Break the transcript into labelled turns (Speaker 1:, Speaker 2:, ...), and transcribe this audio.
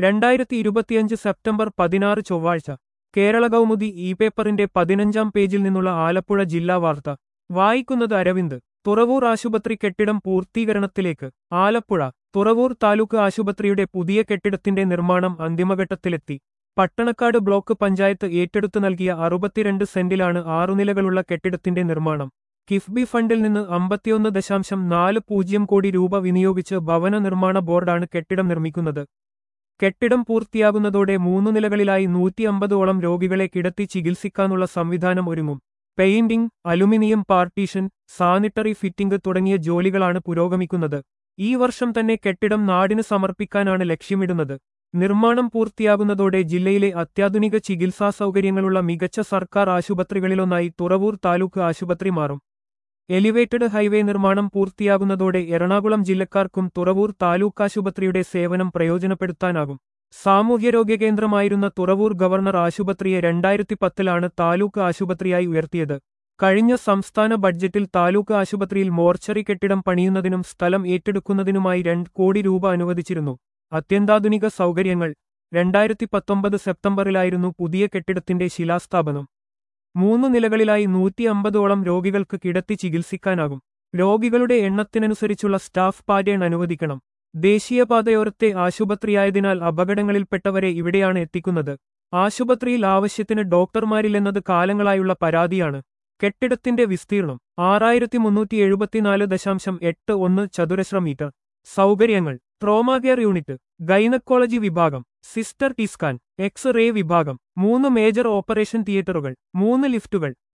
Speaker 1: രണ്ടായിരത്തി ഇരുപത്തിയഞ്ച് സെപ്റ്റംബർ പതിനാറ് ചൊവ്വാഴ്ച കേരള കൗമുദി ഇ പേപ്പറിന്റെ പതിനഞ്ചാം പേജിൽ നിന്നുള്ള ആലപ്പുഴ ജില്ലാ വാർത്ത വായിക്കുന്നത് അരവിന്ദ് തുറവൂർ ആശുപത്രി കെട്ടിടം പൂർത്തീകരണത്തിലേക്ക് ആലപ്പുഴ തുറവൂർ താലൂക്ക് ആശുപത്രിയുടെ പുതിയ കെട്ടിടത്തിന്റെ നിർമ്മാണം അന്തിമഘട്ടത്തിലെത്തി പട്ടണക്കാട് ബ്ലോക്ക് പഞ്ചായത്ത് ഏറ്റെടുത്തു നൽകിയ അറുപത്തിരണ്ട് സെന്റിലാണ് ആറുനിലകളുള്ള കെട്ടിടത്തിന്റെ നിർമ്മാണം കിഫ്ബി ഫണ്ടിൽ നിന്ന് അമ്പത്തിയൊന്ന് ദശാംശം നാല് പൂജ്യം കോടി രൂപ വിനിയോഗിച്ച് ഭവന നിർമ്മാണ ബോർഡാണ് കെട്ടിടം നിർമ്മിക്കുന്നത് കെട്ടിടം പൂർത്തിയാകുന്നതോടെ മൂന്നു നിലകളിലായി നൂറ്റി അമ്പതോളം രോഗികളെ കിടത്തി ചികിത്സിക്കാനുള്ള സംവിധാനം ഒരുങ്ങും painting aluminium partition sanitary fitting തുടങ്ങിയ ജോലികളാണ് പുരോഗമിക്കുന്നത് ഈ വർഷം തന്നെ കെട്ടിടം നാടിന് സമർപ്പിക്കാനാണ് ലക്ഷ്യമിടുന്നത് നിർമ്മാണം പൂർത്തിയാകുന്നതോടെ ജില്ലയിലെ അത്യാധുനിക ചികിത്സാ സൗകര്യങ്ങളുള്ള മികച്ച സർക്കാർ ആശുപത്രികളിലൊന്നായി തുറവൂർ താലൂക്ക് ആശുപത്രി മാറും എലിവേറ്റഡ് ഹൈവേ നിർമ്മാണം പൂർത്തിയാകുന്നതോടെ എറണാകുളം ജില്ലക്കാർക്കും തുറവൂർ താലൂക്ക് ആശുപത്രിയുടെ സേവനം പ്രയോജനപ്പെടുത്താനാകും സാമൂഹ്യരോഗ്യ കേന്ദ്രമായിരുന്ന തുറവൂർ ഗവർണർ ആശുപത്രിയെ രണ്ടായിരത്തി പത്തിലാണ് താലൂക്ക് ആശുപത്രിയായി ഉയർത്തിയത് കഴിഞ്ഞ സംസ്ഥാന ബഡ്ജറ്റിൽ താലൂക്ക് ആശുപത്രിയിൽ മോർച്ചറി കെട്ടിടം പണിയുന്നതിനും സ്ഥലം ഏറ്റെടുക്കുന്നതിനുമായി രണ്ട് കോടി രൂപ അനുവദിച്ചിരുന്നു അത്യന്താധുനിക സൗകര്യങ്ങൾ രണ്ടായിരത്തി പത്തൊമ്പത് സെപ്റ്റംബറിലായിരുന്നു പുതിയ കെട്ടിടത്തിന്റെ ശിലാസ്ഥാപനം മൂന്ന് നിലകളിലായി നൂറ്റി അമ്പതോളം രോഗികൾക്ക് കിടത്തി ചികിത്സിക്കാനാകും രോഗികളുടെ എണ്ണത്തിനനുസരിച്ചുള്ള സ്റ്റാഫ് പാറ്റേൺ അനുവദിക്കണം ദേശീയപാതയോരത്തെ ആശുപത്രിയായതിനാൽ അപകടങ്ങളിൽപ്പെട്ടവരെ ഇവിടെയാണ് എത്തിക്കുന്നത് ആശുപത്രിയിൽ ആവശ്യത്തിന് ഡോക്ടർമാരില്ലെന്നത് കാലങ്ങളായുള്ള പരാതിയാണ് കെട്ടിടത്തിന്റെ വിസ്തീർണം ആറായിരത്തി മുന്നൂറ്റി എഴുപത്തിനാല് ദശാംശം എട്ട് ഒന്ന് ചതുരശ്ര മീറ്റർ സൗകര്യങ്ങൾ ട്രോമാകെയർ യൂണിറ്റ് ഗൈനക്കോളജി വിഭാഗം sister T scan X ray വിഭാഗം മൂന്ന് മേജർ ഓപ്പറേഷൻ തിയേറ്ററുകൾ മൂന്ന് ലിഫ്റ്റുകൾ